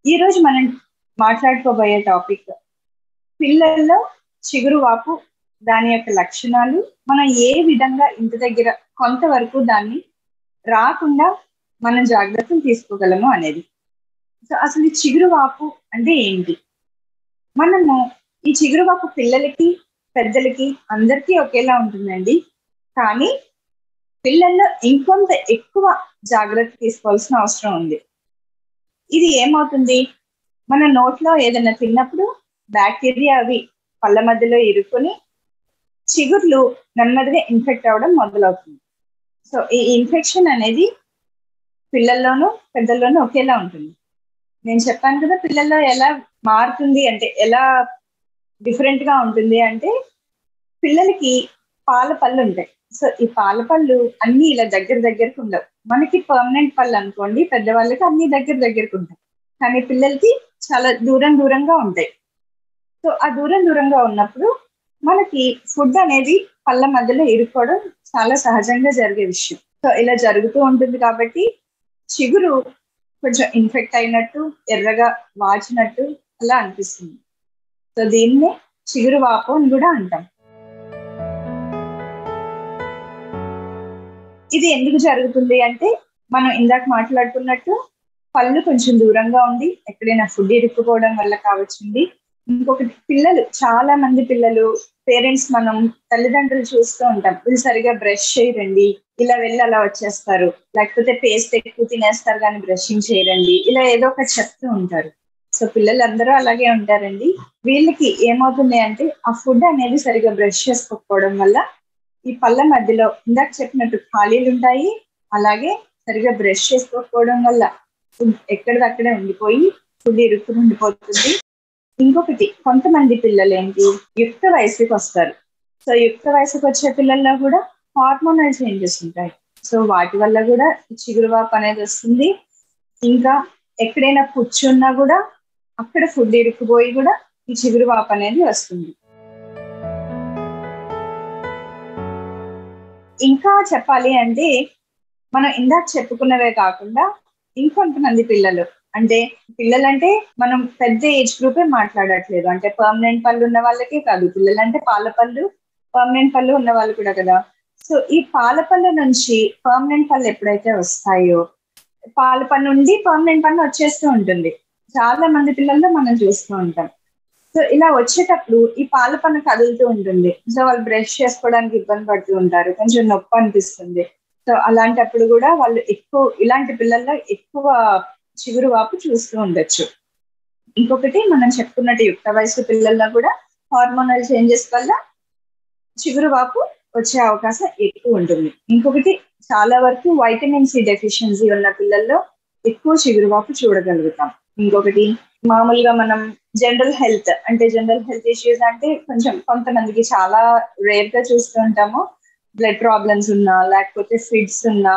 ఈ రోజు మనం మాట్లాడుకోబోయే టాపిక్ పిల్లల్లో చిగురు వాపు దాని యొక్క లక్షణాలు మనం ఏ విధంగా ఇంటి దగ్గర కొంతవరకు దాన్ని రాకుండా మనం జాగ్రత్తలు తీసుకోగలము అనేది సో అసలు ఈ చిగురు వాపు అంటే ఏంటి మనము ఈ చిగురు వాపు పిల్లలకి పెద్దలకి అందరికీ ఒకేలా ఉంటుందండి కానీ పిల్లల్లో ఇంకొంత ఎక్కువ జాగ్రత్త తీసుకోవాల్సిన అవసరం ఉంది ఇది ఏమవుతుంది మన నోట్లో ఏదైనా తిన్నప్పుడు బ్యాక్టీరియా అవి పళ్ళ మధ్యలో ఇరుకొని చిగుర్లు నెమ్మదిగా ఇన్ఫెక్ట్ అవ్వడం మొదలవుతుంది సో ఈ ఇన్ఫెక్షన్ అనేది పిల్లల్లోనూ పెద్దల్లోనూ ఒకేలా ఉంటుంది నేను చెప్పాను కదా పిల్లల్లో ఎలా మారుతుంది అంటే ఎలా డిఫరెంట్ గా ఉంటుంది అంటే పిల్లలకి పాల పళ్ళు ఉంటాయి సో ఈ పాల పళ్ళు అన్ని ఇలా దగ్గర దగ్గరకు ఉండవు మనకి పర్మనెంట్ పళ్ళు అనుకోండి పెద్దవాళ్ళకి అన్ని దగ్గర దగ్గరకు ఉంటాయి కానీ పిల్లలకి చాలా దూరం దూరంగా ఉంటాయి సో ఆ దూరం దూరంగా ఉన్నప్పుడు మనకి ఫుడ్ అనేది పళ్ళ మధ్యలో ఇరుక్కోవడం చాలా సహజంగా జరిగే విషయం సో ఇలా జరుగుతూ ఉంటుంది కాబట్టి చిగురు కొంచెం ఇన్ఫెక్ట్ అయినట్టు ఎర్రగా వాచినట్టు అలా అనిపిస్తుంది సో దీన్నే చిగురు వాపు అని కూడా అంటాం ఇది ఎందుకు జరుగుతుంది అంటే మనం ఇందాక మాట్లాడుకున్నట్టు పళ్ళు కొంచెం దూరంగా ఉండి ఎక్కడైనా ఫుడ్ ఇరుక్కుపోవడం వల్ల కావచ్చుంది ఇంకొకటి పిల్లలు చాలా మంది పిల్లలు పేరెంట్స్ మనం తల్లిదండ్రులు చూస్తూ ఉంటాం వీళ్ళు సరిగా బ్రష్ చేయరండి ఇలా వెళ్ళి అలా వచ్చేస్తారు లేకపోతే పేస్ట్ ఎక్కువ తినేస్తారు కానీ బ్రషింగ్ చేయరండి ఇలా ఏదో ఒకటి చెప్తూ ఉంటారు సో పిల్లలందరూ అలాగే ఉంటారండి వీళ్ళకి ఏమవుతుంది అంటే ఆ ఫుడ్ అనేది సరిగా బ్రష్ చేసుకోకపోవడం వల్ల ఈ పళ్ళ మధ్యలో ఇందాక చెప్పినట్టు ఖాళీలు ఉంటాయి అలాగే సరిగా బ్రష్ చేసుకోకపోవడం వల్ల ఫుడ్ ఎక్కడిదక్కడే ఉండిపోయి ఫుడ్ ఇరుక్కుని ఉండిపోతుంది ఇంకొకటి కొంతమంది పిల్లలు ఏంటి యుక్త వయసుకి వస్తారు సో యుక్త వయసుకి వచ్చే పిల్లల్లో కూడా హార్మోనల్ చేంజెస్ ఉంటాయి సో వాటి వల్ల కూడా చిగురు వాపు అనేది వస్తుంది ఇంకా ఎక్కడైనా కూర్చున్నా కూడా అక్కడ ఫుడ్ ఇరుక్కుపోయి కూడా ఈ చిగురు వాపు అనేది వస్తుంది ఇంకా చెప్పాలి అంటే మనం ఇందాక చెప్పుకున్నవే కాకుండా ఇంకొంతమంది పిల్లలు అంటే పిల్లలంటే మనం పెద్ద ఏజ్ గ్రూపే మాట్లాడట్లేదు అంటే పర్మనెంట్ పళ్ళు ఉన్న వాళ్ళకే కాదు పిల్లలంటే పాల పళ్ళు పర్మనెంట్ పళ్ళు ఉన్న వాళ్ళు కూడా కదా సో ఈ పాల పళ్ళు నుంచి పర్మనెంట్ పళ్ళు ఎప్పుడైతే వస్తాయో పాల పన్ను నుండి పర్మనెంట్ పన్ను వచ్చేస్తూ ఉంటుంది చాలా మంది పిల్లల్లో మనం చూస్తూ ఉంటాం సో ఇలా వచ్చేటప్పుడు ఈ పాల పన్ను కదులుతూ ఉంటుంది సో వాళ్ళు బ్రష్ చేసుకోవడానికి ఇబ్బంది పడుతూ ఉంటారు కొంచెం నొప్పి అనిపిస్తుంది సో అలాంటప్పుడు కూడా వాళ్ళు ఎక్కువ ఇలాంటి పిల్లల్లో ఎక్కువ చిగురు వాపు చూస్తూ ఉండొచ్చు ఇంకొకటి మనం చెప్పుకున్నట్టు యుక్త వయసు పిల్లల్లో కూడా హార్మోనల్ చేంజెస్ వల్ల చిగురు వాపు వచ్చే అవకాశం ఎక్కువ ఉంటుంది ఇంకొకటి చాలా వరకు వైటమిన్ సి డెఫిషియన్సీ ఉన్న పిల్లల్లో ఎక్కువ చిగురు వాపు చూడగలుగుతాం ఇంకొకటి మామూలుగా మనం జనరల్ హెల్త్ అంటే జనరల్ హెల్త్ ఇష్యూస్ అంటే కొంచెం కొంతమందికి చాలా రేర్ గా చూస్తూ ఉంటాము బ్లడ్ ప్రాబ్లమ్స్ ఉన్నా లేకపోతే ఫిడ్స్ ఉన్నా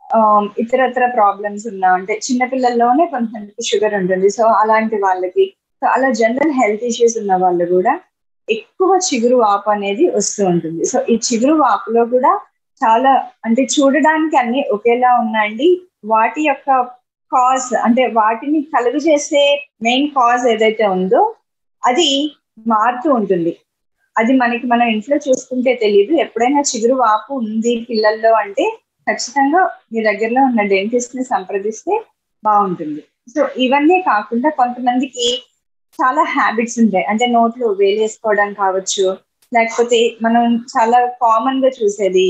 ఇతరత్ర ప్రాబ్లమ్స్ ఉన్నా అంటే చిన్నపిల్లల్లోనే కొంతమందికి షుగర్ ఉంటుంది సో అలాంటి వాళ్ళకి సో అలా జనరల్ హెల్త్ ఇష్యూస్ ఉన్న వాళ్ళు కూడా ఎక్కువ చిగురు వాపు అనేది వస్తూ ఉంటుంది సో ఈ చిగురు వాపులో కూడా చాలా అంటే చూడడానికి అన్ని ఒకేలా ఉన్నాయండి వాటి యొక్క కాజ్ అంటే వాటిని కలుగు చేసే మెయిన్ కాజ్ ఏదైతే ఉందో అది మారుతూ ఉంటుంది అది మనకి మనం ఇంట్లో చూసుకుంటే తెలియదు ఎప్పుడైనా చిగురు వాపు ఉంది పిల్లల్లో అంటే ఖచ్చితంగా మీ దగ్గరలో ఉన్న డెంటిస్ట్ ని సంప్రదిస్తే బాగుంటుంది సో ఇవన్నీ కాకుండా కొంతమందికి చాలా హ్యాబిట్స్ ఉంటాయి అంటే నోట్లో వేలేసుకోవడం కావచ్చు లేకపోతే మనం చాలా కామన్ గా చూసేది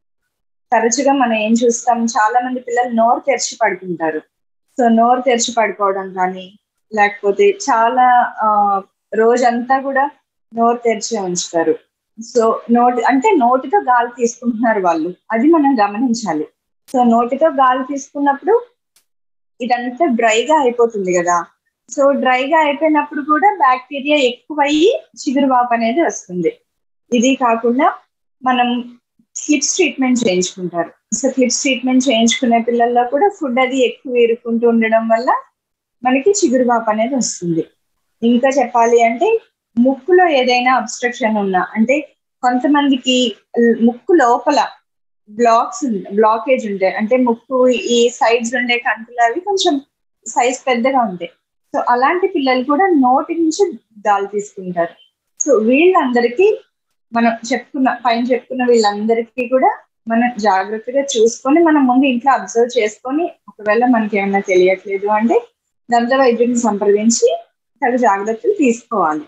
తరచుగా మనం ఏం చూస్తాం చాలా మంది పిల్లలు నోరు తెరిచి పడుకుంటారు సో నోరు తెరిచి పడుకోవడం కానీ లేకపోతే చాలా ఆ రోజంతా కూడా నోరు తెరిచి ఉంచుతారు సో నోటి అంటే నోటితో గాలి తీసుకుంటున్నారు వాళ్ళు అది మనం గమనించాలి సో నోటితో గాలి తీసుకున్నప్పుడు ఇదంతా డ్రైగా అయిపోతుంది కదా సో డ్రైగా అయిపోయినప్పుడు కూడా బ్యాక్టీరియా ఎక్కువయ్యి చిగురు వాపు అనేది వస్తుంది ఇది కాకుండా మనం స్లిప్స్ ట్రీట్మెంట్ చేయించుకుంటారు సో క్లిప్స్ ట్రీట్మెంట్ చేయించుకునే పిల్లల్లో కూడా ఫుడ్ అది ఎక్కువ ఎరుకుంటూ ఉండడం వల్ల మనకి చిగురు వాపు అనేది వస్తుంది ఇంకా చెప్పాలి అంటే ముక్కులో ఏదైనా అబ్స్ట్రక్షన్ ఉన్నా అంటే కొంతమందికి ముక్కు లోపల బ్లాక్స్ బ్లాకేజ్ ఉంటాయి అంటే ముక్కు ఈ సైడ్స్ ఉండే కంతులు అవి కొంచెం సైజ్ పెద్దగా ఉంటాయి సో సో అలాంటి పిల్లలు కూడా నోటి నుంచి గాలి తీసుకుంటారు సో వీళ్ళందరికీ మనం చెప్పుకున్న పైన చెప్పుకున్న వీళ్ళందరికీ కూడా మనం జాగ్రత్తగా చూసుకొని మనం ముందు ఇంట్లో అబ్జర్వ్ చేసుకొని ఒకవేళ మనకి ఏమైనా తెలియట్లేదు అంటే దంత వైద్యుని సంప్రదించి తగు జాగ్రత్తలు తీసుకోవాలి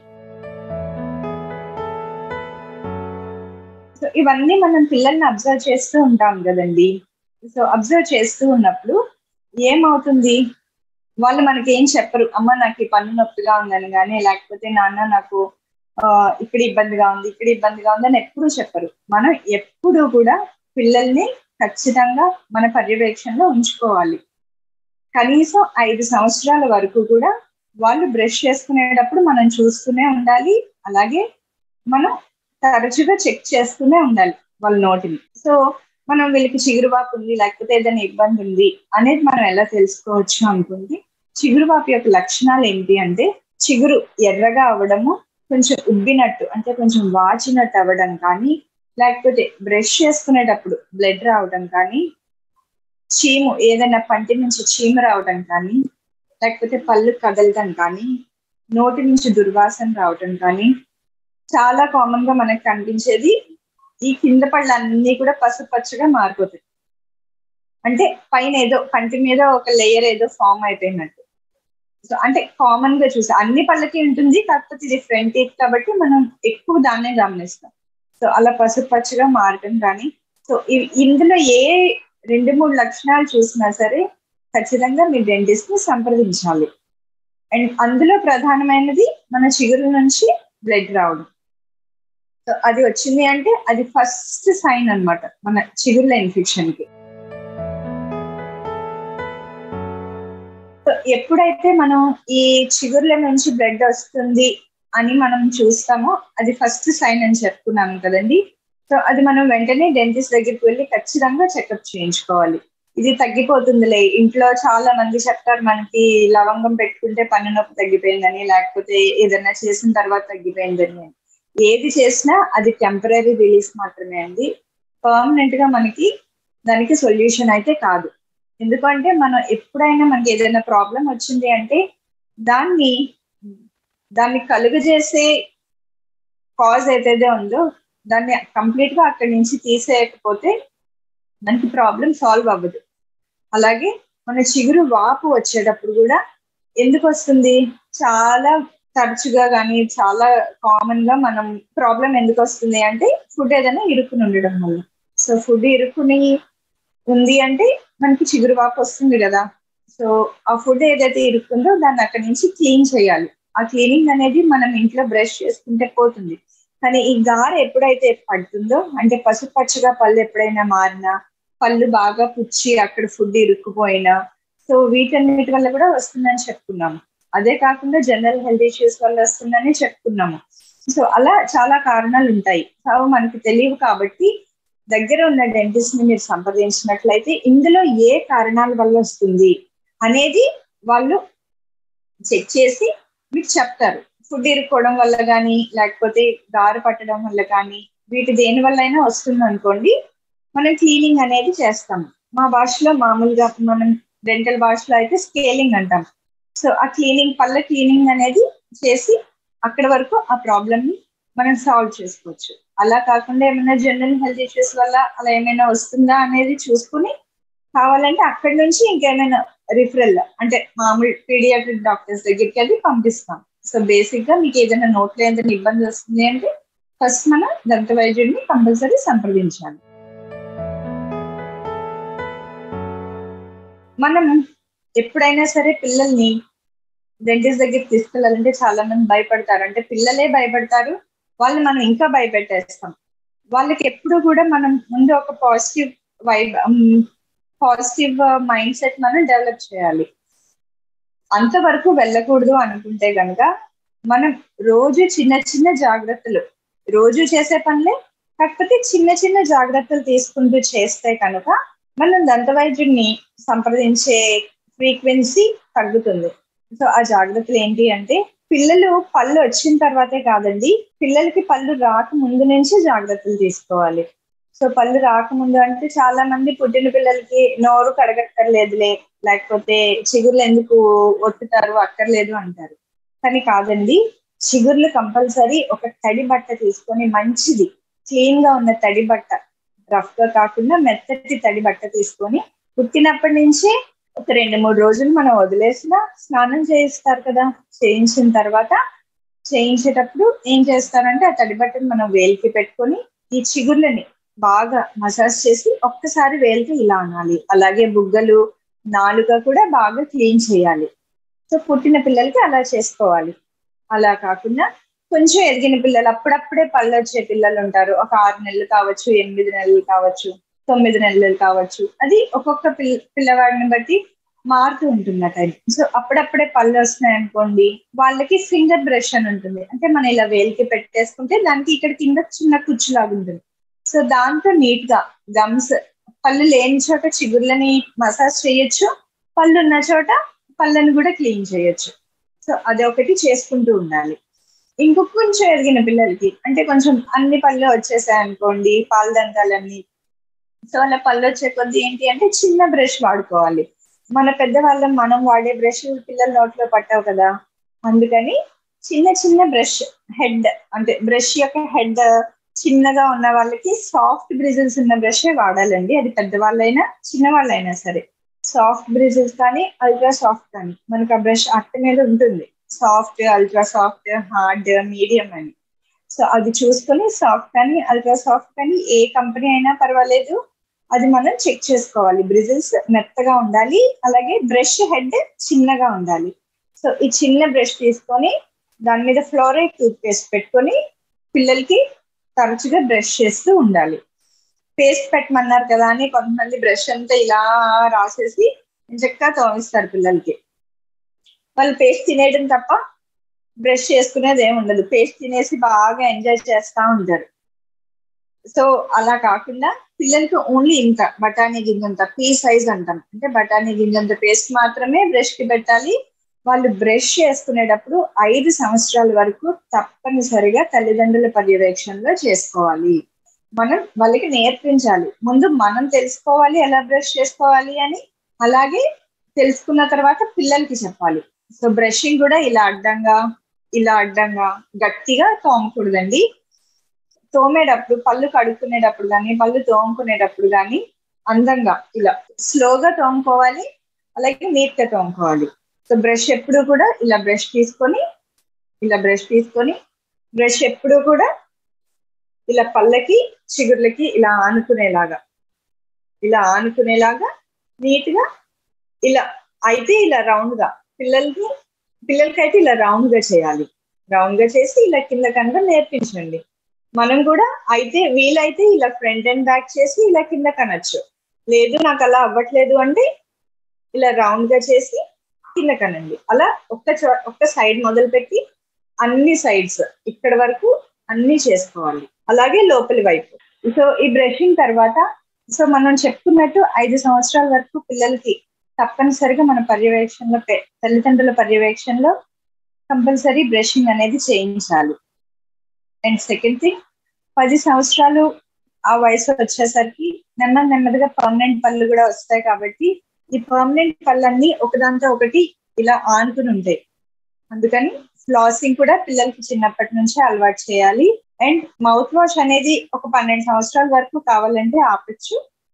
సో ఇవన్నీ మనం పిల్లల్ని అబ్జర్వ్ చేస్తూ ఉంటాం కదండి సో అబ్జర్వ్ చేస్తూ ఉన్నప్పుడు ఏమవుతుంది వాళ్ళు మనకి ఏం చెప్పరు అమ్మ నాకు ఈ పన్ను నొప్పిగా ఉందని కానీ లేకపోతే నాన్న నాకు ఇక్కడ ఇబ్బందిగా ఉంది ఇక్కడ ఇబ్బందిగా ఉంది అని ఎప్పుడు చెప్పరు మనం ఎప్పుడు కూడా పిల్లల్ని ఖచ్చితంగా మన పర్యవేక్షణలో ఉంచుకోవాలి కనీసం ఐదు సంవత్సరాల వరకు కూడా వాళ్ళు బ్రష్ చేసుకునేటప్పుడు మనం చూస్తూనే ఉండాలి అలాగే మనం తరచుగా చెక్ చేస్తూనే ఉండాలి వాళ్ళ నోటిని సో మనం వీళ్ళకి చిగురువాపు ఉంది లేకపోతే ఏదైనా ఇబ్బంది ఉంది అనేది మనం ఎలా తెలుసుకోవచ్చు అనుకుంది చిగురువాపు యొక్క లక్షణాలు ఏంటి అంటే చిగురు ఎర్రగా అవ్వడము కొంచెం ఉబ్బినట్టు అంటే కొంచెం వాచినట్టు అవ్వడం కానీ లేకపోతే బ్రష్ చేసుకునేటప్పుడు బ్లడ్ రావడం కానీ చీము ఏదైనా పంటి నుంచి చీము రావడం కానీ లేకపోతే పళ్ళు కదలడం కానీ నోటి నుంచి దుర్వాసన రావడం కానీ చాలా కామన్ గా మనకు కనిపించేది ఈ కింద పళ్ళు అన్ని కూడా పసుపచ్చగా మారిపోతాయి అంటే పైన ఏదో పంటి మీద ఒక లేయర్ ఏదో ఫామ్ అయిపోయినట్టు సో అంటే కామన్ గా చూసా అన్ని పళ్ళకి ఉంటుంది కాకపోతే ఇది ఫ్రంట్ టీత్ కాబట్టి మనం ఎక్కువ దాన్నే గమనిస్తాం సో అలా పసుపు పచ్చగా మారటం కానీ సో ఇందులో ఏ రెండు మూడు లక్షణాలు చూసినా సరే ఖచ్చితంగా మీ డెంటిస్ట్ ని సంప్రదించాలి అండ్ అందులో ప్రధానమైనది మన చిగురు నుంచి బ్లడ్ రావడం సో అది వచ్చింది అంటే అది ఫస్ట్ సైన్ అనమాట మన చిగుర్ల ఇన్ఫెక్షన్ కి సో ఎప్పుడైతే మనం ఈ చిగుర్ల నుంచి బ్లడ్ వస్తుంది అని మనం చూస్తామో అది ఫస్ట్ సైన్ అని చెప్పుకున్నాం కదండి సో అది మనం వెంటనే డెంటిస్ట్ దగ్గరికి వెళ్ళి ఖచ్చితంగా చెకప్ చేయించుకోవాలి ఇది తగ్గిపోతుందిలే ఇంట్లో చాలా మంది చెప్తారు మనకి లవంగం పెట్టుకుంటే పన్ను నొప్పి తగ్గిపోయిందని లేకపోతే ఏదైనా చేసిన తర్వాత తగ్గిపోయిందని ఏది చేసినా అది టెంపరీ రిలీఫ్ మాత్రమే అండి పర్మనెంట్ గా మనకి దానికి సొల్యూషన్ అయితే కాదు ఎందుకంటే మనం ఎప్పుడైనా మనకి ఏదైనా ప్రాబ్లం వచ్చింది అంటే దాన్ని దాన్ని కలుగజేసే కాజ్ ఏదైతే ఉందో దాన్ని కంప్లీట్ గా అక్కడి నుంచి తీసేయకపోతే మనకి ప్రాబ్లం సాల్వ్ అవ్వదు అలాగే మన చిగురు వాపు వచ్చేటప్పుడు కూడా ఎందుకు వస్తుంది చాలా తరచుగా కానీ చాలా కామన్ గా మనం ప్రాబ్లం ఎందుకు వస్తుంది అంటే ఫుడ్ ఏదైనా ఇరుక్కుని ఉండడం వల్ల సో ఫుడ్ ఇరుక్కుని ఉంది అంటే మనకి చిగురు వాపు వస్తుంది కదా సో ఆ ఫుడ్ ఏదైతే ఇరుక్కుందో దాన్ని అక్కడి నుంచి క్లీన్ చేయాలి ఆ క్లీనింగ్ అనేది మనం ఇంట్లో బ్రష్ చేసుకుంటే పోతుంది కానీ ఈ గార ఎప్పుడైతే పడుతుందో అంటే పసుపు పచ్చగా పళ్ళు ఎప్పుడైనా మారినా పళ్ళు బాగా పుచ్చి అక్కడ ఫుడ్ ఇరుక్కుపోయినా సో వీటన్నిటి వల్ల కూడా వస్తుందని చెప్పుకున్నాము అదే కాకుండా జనరల్ హెల్త్ ఇష్యూస్ వల్ల వస్తుందని చెప్పుకున్నాము సో అలా చాలా కారణాలు ఉంటాయి సో మనకి తెలియవు కాబట్టి దగ్గర ఉన్న డెంటిస్ట్ ని మీరు సంప్రదించినట్లయితే ఇందులో ఏ కారణాల వల్ల వస్తుంది అనేది వాళ్ళు చెక్ చేసి మీకు చెప్తారు ఫుడ్ ఇరుక్కోవడం వల్ల కానీ లేకపోతే దారి పట్టడం వల్ల కానీ వీటి దేని వల్ల అయినా వస్తుంది అనుకోండి మనం క్లీనింగ్ అనేది చేస్తాం మా భాషలో మామూలుగా మనం డెంటల్ భాషలో అయితే స్కేలింగ్ అంటాం సో ఆ క్లీనింగ్ పళ్ళ క్లీనింగ్ అనేది చేసి అక్కడ వరకు ఆ ప్రాబ్లమ్ ని మనం సాల్వ్ చేసుకోవచ్చు అలా కాకుండా ఏమైనా జనరల్ హెల్త్ ఇష్యూస్ వల్ల అలా ఏమైనా వస్తుందా అనేది చూసుకుని కావాలంటే అక్కడి నుంచి ఇంకేమైనా రిఫరల్ అంటే మామూలు పీడియాట్రిక్ డాక్టర్స్ దగ్గరికి వెళ్ళి పంపిస్తాం సో బేసిక్ గా మీకు ఏదైనా నోట్లో ఏదైనా ఇబ్బంది వస్తుంది అంటే ఫస్ట్ మనం దంత వైద్యుడిని కంపల్సరీ సంప్రదించాలి మనం ఎప్పుడైనా సరే పిల్లల్ని డెంటిస్ట్ దగ్గరికి తీసుకెళ్ళాలంటే చాలా మంది భయపడతారు అంటే పిల్లలే భయపడతారు వాళ్ళు మనం ఇంకా భయపెట్టేస్తాం వాళ్ళకి ఎప్పుడు కూడా మనం ముందు ఒక positive vibe positive mind set మనం డెవలప్ చేయాలి అంతవరకు వెళ్ళకూడదు అనుకుంటే కనుక మనం రోజు చిన్న చిన్న జాగ్రత్తలు రోజు చేసే పనులే కాకపోతే చిన్న చిన్న జాగ్రత్తలు తీసుకుంటూ చేస్తే కనుక మనం దంత వైద్యుడిని సంప్రదించే ఫ్రీక్వెన్సీ తగ్గుతుంది సో ఆ జాగ్రత్తలు ఏంటి అంటే పిల్లలు పళ్ళు వచ్చిన తర్వాతే కాదండి పిల్లలకి పళ్ళు రాక ముందు నుంచి జాగ్రత్తలు తీసుకోవాలి సో పళ్ళు రాకముందు అంటే చాలా మంది పుట్టిన పిల్లలకి నోరు కడగక్కర్లేదులే లేకపోతే చిగుర్లు ఎందుకు ఒత్తుతారు అక్కర్లేదు అంటారు కానీ కాదండి చిగుర్లు కంపల్సరీ ఒక తడి బట్ట తీసుకొని మంచిది క్లీన్ గా ఉన్న తడి బట్ట రఫ్ గా కాకుండా మెత్తటి తడి బట్ట తీసుకొని పుట్టినప్పటి నుంచి ఒక రెండు మూడు రోజులు మనం వదిలేసిన స్నానం చేయిస్తారు కదా చేయించిన తర్వాత చేయించేటప్పుడు ఏం చేస్తారంటే ఆ తడి బట్టను మనం వేలికి పెట్టుకొని ఈ చిగుర్లని బాగా మసాజ్ చేసి ఒక్కసారి వేలికి ఇలా అనాలి అలాగే బుగ్గలు నాలుక కూడా బాగా క్లీన్ చేయాలి సో పుట్టిన పిల్లలకి అలా చేసుకోవాలి అలా కాకుండా కొంచెం ఎదిగిన పిల్లలు అప్పుడప్పుడే పళ్ళు వచ్చే పిల్లలు ఉంటారు ఒక ఆరు నెలలు కావచ్చు ఎనిమిది నెలలు కావచ్చు తొమ్మిది నెలలు కావచ్చు అది ఒక్కొక్క పిల్ల పిల్లవాడిని బట్టి మారుతూ ఉంటుంది ఆ టైం సో అప్పుడప్పుడే పళ్ళు వస్తున్నాయి అనుకోండి వాళ్ళకి ఫింగర్ బ్రష్ అని ఉంటుంది అంటే మనం ఇలా వేలికి పెట్టేసుకుంటే దానికి ఇక్కడ కింద చిన్న కుచ్చులాగా ఉంటుంది సో దాంతో నీట్ గా గమ్స్ పళ్ళు లేని చోట చిగుర్లని మసాజ్ చేయొచ్చు పళ్ళు ఉన్న చోట పళ్ళని కూడా క్లీన్ చేయొచ్చు సో అది ఒకటి చేసుకుంటూ ఉండాలి ఇంకొక కొంచెం ఎదిగిన పిల్లలకి అంటే కొంచెం అన్ని పళ్ళు వచ్చేసాయి అనుకోండి పాల దంతాలన్నీ సో అలా పళ్ళు వచ్చే కొద్ది ఏంటి అంటే చిన్న బ్రష్ వాడుకోవాలి మన పెద్దవాళ్ళం మనం వాడే బ్రష్ పిల్లల నోట్లో పట్టావు కదా అందుకని చిన్న చిన్న బ్రష్ హెడ్ అంటే బ్రష్ యొక్క హెడ్ చిన్నగా ఉన్న వాళ్ళకి సాఫ్ట్ బ్రిజిల్స్ ఉన్న బ్రషే వాడాలండి అది పెద్దవాళ్ళైనా చిన్న వాళ్ళైనా సరే సాఫ్ట్ బ్రిజిల్స్ కానీ అల్ట్రా సాఫ్ట్ కానీ మనకు ఆ బ్రష్ అట్ట మీద ఉంటుంది soft ultra soft hard medium అని సో అది చూసుకొని సాఫ్ట్ కానీ అల్ట్రా సాఫ్ట్ కానీ ఏ కంపెనీ అయినా పర్వాలేదు అది మనం చెక్ చేసుకోవాలి బ్రిజిల్స్ మెత్తగా ఉండాలి అలాగే బ్రష్ హెడ్ చిన్నగా ఉండాలి సో ఈ చిన్న బ్రష్ తీసుకొని దాని మీద ఫ్లోరైడ్ టూత్ పేస్ట్ పెట్టుకొని పిల్లలకి తరచుగా బ్రష్ చేస్తూ ఉండాలి పేస్ట్ పెట్టమన్నారు కదా అని కొంతమంది బ్రష్ అంతా ఇలా రాసేసి చక్కగా తోమిస్తారు పిల్లలకి వాళ్ళు పేస్ట్ తినేయడం తప్ప బ్రష్ చేసుకునేది ఏమి ఉండదు పేస్ట్ తినేసి బాగా ఎంజాయ్ చేస్తూ ఉంటారు సో అలా కాకుండా పిల్లలకి ఓన్లీ ఇంత బఠానీ గింజంత పీ సైజ్ అంటాం అంటే బఠానీ గింజంత పేస్ట్ మాత్రమే బ్రష్ కి పెట్టాలి వాళ్ళు బ్రష్ చేసుకునేటప్పుడు ఐదు సంవత్సరాల వరకు తప్పనిసరిగా తల్లిదండ్రుల పర్యవేక్షణలో చేసుకోవాలి మనం వాళ్ళకి నేర్పించాలి ముందు మనం తెలుసుకోవాలి ఎలా బ్రష్ చేసుకోవాలి అని అలాగే తెలుసుకున్న తర్వాత పిల్లలకి చెప్పాలి సో బ్రషింగ్ కూడా ఇలా అడ్డంగా ఇలా అడ్డంగా గట్టిగా తోమకూడదండి తోమేటప్పుడు పళ్ళు కడుక్కునేటప్పుడు కానీ పళ్ళు తోముకునేటప్పుడు కానీ అందంగా ఇలా స్లోగా తోముకోవాలి అలాగే నీట్ గా తోముకోవాలి సో బ్రష్ ఎప్పుడు కూడా ఇలా బ్రష్ తీసుకొని ఇలా బ్రష్ తీసుకొని బ్రష్ ఎప్పుడు కూడా ఇలా పళ్ళకి చిగుర్లకి ఇలా ఆనుకునేలాగా ఇలా ఆనుకునేలాగా నీట్ గా ఇలా అయితే ఇలా రౌండ్ గా పిల్లలకి పిల్లలకైతే ఇలా రౌండ్ గా చేయాలి రౌండ్ గా చేసి ఇలా కింద కనుక నేర్పించండి మనం కూడా అయితే వీలైతే ఇలా ఫ్రంట్ అండ్ బ్యాక్ చేసి ఇలా కింద కనొచ్చు లేదు నాకు అలా అవ్వట్లేదు అంటే ఇలా రౌండ్ గా చేసి కింద కనండి అలా ఒక్క చో ఒక్క సైడ్ మొదలు పెట్టి అన్ని సైడ్స్ ఇక్కడ వరకు అన్ని చేసుకోవాలి అలాగే లోపలి వైపు సో ఈ బ్రషింగ్ తర్వాత సో మనం చెప్పుకున్నట్టు ఐదు సంవత్సరాల వరకు పిల్లలకి తప్పనిసరిగా మన పర్యవేక్షణలో తల్లిదండ్రుల పర్యవేక్షణలో కంపల్సరీ బ్రషింగ్ అనేది చేయించాలి అండ్ సెకండ్ థింగ్ పది సంవత్సరాలు ఆ వయసు వచ్చేసరికి నెమ్మది నెమ్మదిగా పర్మనెంట్ పళ్ళు కూడా వస్తాయి కాబట్టి ఈ పర్మనెంట్ పళ్ళన్నీ ఒకదాంతో ఒకటి ఇలా ఆనుకుని ఉంటాయి అందుకని ఫ్లాసింగ్ కూడా పిల్లలకి చిన్నప్పటి నుంచే అలవాటు చేయాలి అండ్ మౌత్ వాష్ అనేది ఒక పన్నెండు సంవత్సరాల వరకు కావాలంటే ఆపచ్చు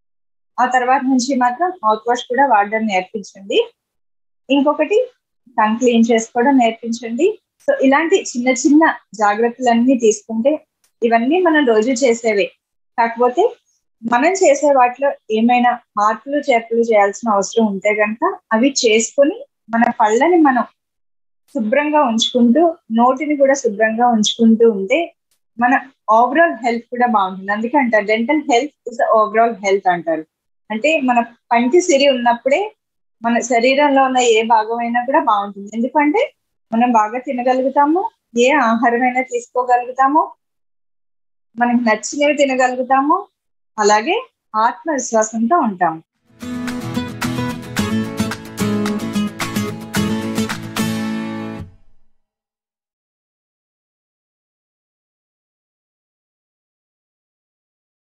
ఆ తర్వాత నుంచి మాత్రం మౌత్ వాష్ కూడా వాడడం నేర్పించండి ఇంకొకటి టంగ్ క్లీన్ చేసుకోవడం నేర్పించండి సో ఇలాంటి చిన్న చిన్న జాగ్రత్తలన్నీ తీసుకుంటే ఇవన్నీ మనం రోజు చేసేవే కాకపోతే మనం చేసే వాటిలో ఏమైనా మార్పులు చేర్పులు చేయాల్సిన అవసరం ఉంటే కనుక అవి చేసుకొని మన పళ్ళని మనం శుభ్రంగా ఉంచుకుంటూ నోటిని కూడా శుభ్రంగా ఉంచుకుంటూ ఉంటే మన ఓవరాల్ హెల్త్ కూడా బాగుంటుంది అందుకే అంటారు dental health is overall health అంటారు అంటే మన పంటి సిరి ఉన్నప్పుడే మన శరీరంలో ఉన్న ఏ భాగమైనా కూడా బాగుంటుంది ఎందుకంటే మనం బాగా తినగలుగుతాము ఏ ఆహారమైనా తీసుకోగలుగుతాము మనకి నచ్చినవి తినగలుగుతాము అలాగే ఆత్మవిశ్వాసంతో ఉంటాము